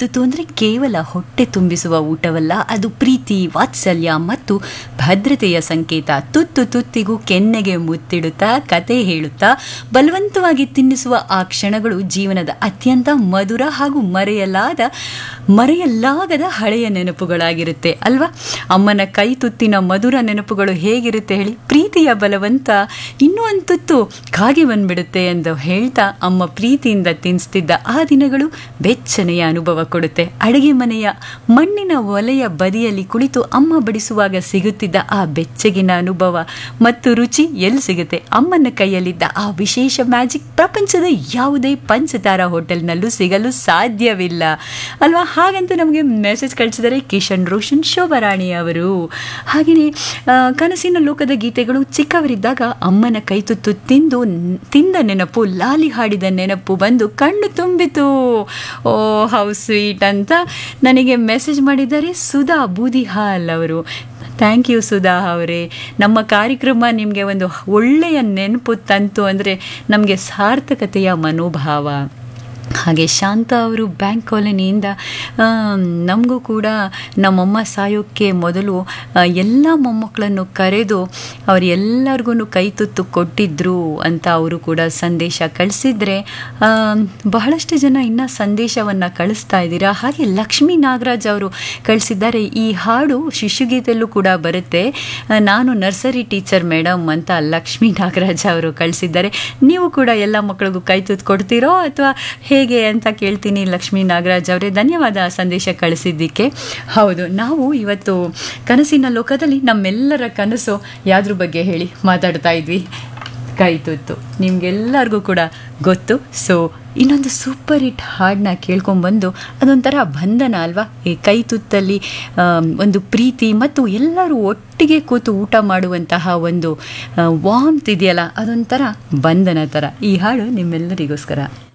ತುತ್ತು ಅಂದರೆ ಕೇವಲ ಹೊಟ್ಟೆ ತುಂಬಿಸುವ ಊಟವಲ್ಲ ಅದು ಪ್ರೀತಿ ವಾತ್ಸಲ್ಯ ಮತ್ತು ಭದ್ರತೆಯ ಸಂಕೇತ ತುತ್ತು ತುತ್ತಿಗೂ ಕೆನ್ನೆಗೆ ಮುತ್ತಿಡುತ್ತಾ ಕತೆ ಹೇಳುತ್ತಾ ಬಲವಂತವಾಗಿ ತಿನ್ನಿಸುವ ಆ ಕ್ಷಣಗಳು ಜೀವನದ ಅತ್ಯಂತ ಮಧುರ ಹಾಗೂ ಮರೆಯಲಾದ ಮರೆಯಲಾಗದ ಹಳೆಯ ನೆನಪುಗಳಾಗಿರುತ್ತೆ ಅಲ್ವಾ ಅಮ್ಮನ ಕೈ ತುತ್ತಿನ ಮಧುರ ನೆನಪುಗಳು ಹೇಗಿರುತ್ತೆ ಹೇಳಿ ಪ್ರೀತಿಯ ಬಲವಂತ ಇನ್ನೂ ಒಂದು ತುತ್ತು ಕಾಗೆ ಬಂದ್ಬಿಡುತ್ತೆ ಎಂದು ಹೇಳ್ತಾ ಅಮ್ಮ ಪ್ರೀತಿಯಿಂದ ತಿನ್ನಿಸ್ತಿದ್ದ ಆ ದಿನಗಳು ಬೆಚ್ಚನೆಯ ಅನುಭವ ಕೊಡುತ್ತೆ ಅಡುಗೆ ಮನೆಯ ಮಣ್ಣಿನ ಒಲೆಯ ಬದಿಯಲ್ಲಿ ಕುಳಿತು ಅಮ್ಮ ಬಡಿಸುವಾಗ ಸಿಗುತ್ತಿದ್ದ ಆ ಬೆಚ್ಚಗಿನ ಅನುಭವ ಮತ್ತು ರುಚಿ ಎಲ್ಲಿ ಸಿಗುತ್ತೆ ಅಮ್ಮನ ಕೈಯಲ್ಲಿದ್ದ ಆ ವಿಶೇಷ ಮ್ಯಾಜಿಕ್ ಪ್ರಪಂಚದ ಯಾವುದೇ ಪಂಚತಾರ ಹೋಟೆಲ್ನಲ್ಲೂ ಸಿಗಲು ಸಾಧ್ಯವಿಲ್ಲ ಅಲ್ವಾ ಹಾಗಂತ ನಮಗೆ ಮೆಸೇಜ್ ಕಳಿಸಿದರೆ ಕಿಶನ್ ರೋಷನ್ ಶೋಭರಾಣಿ ಅವರು ಹಾಗೆಯೇ ಆ, ಕನಸಿನ ಲೋಕದ ಗೀತೆಗಳು ಚಿಕ್ಕವರಿದ್ದಾಗ ಅಮ್ಮನ ಕೈತುತ್ತು ತಿಂದು ನ್- ತಿಂದ ನೆನಪು ಲಾಲಿ ಹಾಡಿದ ನೆನಪು ಬಂದು ಕಣ್ಣು ತುಂಬಿತು ಓ ಹೌ ಸ್ವೀಟ್ ಅಂತ ನನಗೆ ಮೆಸೇಜ್ ಮಾಡಿದ್ದಾರೆ ಸುಧಾ ಬೂದಿಹಾಲ್ ಅವರು ಥ್ಯಾಂಕ್ ಯು ಸುಧಾ ಅವರೇ ನಮ್ಮ ಕಾರ್ಯಕ್ರಮ ನಿಮಗೆ ಒಂದು ಒಳ್ಳೆಯ ನೆನಪು ತಂತು ಅಂದರೆ ನಮಗೆ ಸಾರ್ಥಕತೆಯ ಮನೋಭಾವ ಹಾಗೆ ಶಾಂತ ಅವರು ಬ್ಯಾಂಕ್ ಕಾಲೋನಿಯಿಂದ ನಮಗೂ ಕೂಡ ನಮ್ಮಮ್ಮ ಸಾಯೋಕ್ಕೆ ಮೊದಲು ಆ, ಎಲ್ಲ ಮೊಮ್ಮಕ್ಕಳನ್ನು ಕರೆದು ಅವ್ರು ಎಲ್ಲರಿಗೂ ಕೈ ತುತ್ತು ಕೊಟ್ಟಿದ್ರು ಅಂತ ಅವರು ಕೂಡ ಸಂದೇಶ ಕಳಿಸಿದ್ರೆ ಆ, ಬಹಳಷ್ಟು ಜನ ಇನ್ನು ಸಂದೇಶವನ್ನು ಕಳಿಸ್ತಾ ಇದ್ದೀರಾ ಹಾಗೆ ಲಕ್ಷ್ಮೀ ನಾಗರಾಜ್ ಅವರು ಕಳಿಸಿದ್ದಾರೆ ಈ ಹಾಡು ಶಿಶುಗೀತೆಯಲ್ಲೂ ಕೂಡ ಬರುತ್ತೆ ಆ, ನಾನು ನರ್ಸರಿ ಟೀಚರ್ ಮೇಡಮ್ ಅಂತ ಲಕ್ಷ್ಮೀ ನಾಗರಾಜ್ ಅವರು ಕಳಿಸಿದ್ದಾರೆ ನೀವು ಕೂಡ ಎಲ್ಲ ಮಕ್ಕಳಿಗೂ ಕೈ ತುತ್ತು ಕೊಡ್ತೀರೋ ಅಥವಾ ಹೇಗೆ ಅಂತ ಕೇಳ್ತೀನಿ ಲಕ್ಷ್ಮೀ ನಾಗರಾಜ್ ಅವರೇ ಧನ್ಯವಾದ ಸಂದೇಶ ಕಳಿಸಿದ್ದಕ್ಕೆ ಹೌದು ನಾವು ಇವತ್ತು ಕನಸಿನ ಲೋಕದಲ್ಲಿ ನಮ್ಮೆಲ್ಲರ ಕನಸು ಯಾವ್ದ್ರ ಬಗ್ಗೆ ಹೇಳಿ ಮಾತಾಡ್ತಾ ಇದ್ವಿ ಕೈ ತುತ್ತು ನಿಮ್ಗೆಲ್ಲರಿಗೂ ಕೂಡ ಗೊತ್ತು ಸೊ ಇನ್ನೊಂದು ಸೂಪರ್ ಹಿಟ್ ಹಾಡನ್ನ ಕೇಳ್ಕೊಂಬಂದು ಅದೊಂಥರ ಬಂಧನ ಅಲ್ವಾ ಈ ಕೈ ತುತ್ತಲ್ಲಿ ಆಮ್, ಒಂದು ಪ್ರೀತಿ ಮತ್ತು ಎಲ್ಲರೂ ಒಟ್ಟಿಗೆ ಕೂತು ಊಟ ಮಾಡುವಂತಹ ಒಂದು ವಾಮ್ತ್ ಇದೆಯಲ್ಲ ಅದೊಂಥರ ಬಂಧನ ಥರ ಈ ಹಾಡು ನಿಮ್ಮೆಲ್ಲರಿಗೋಸ್ಕರ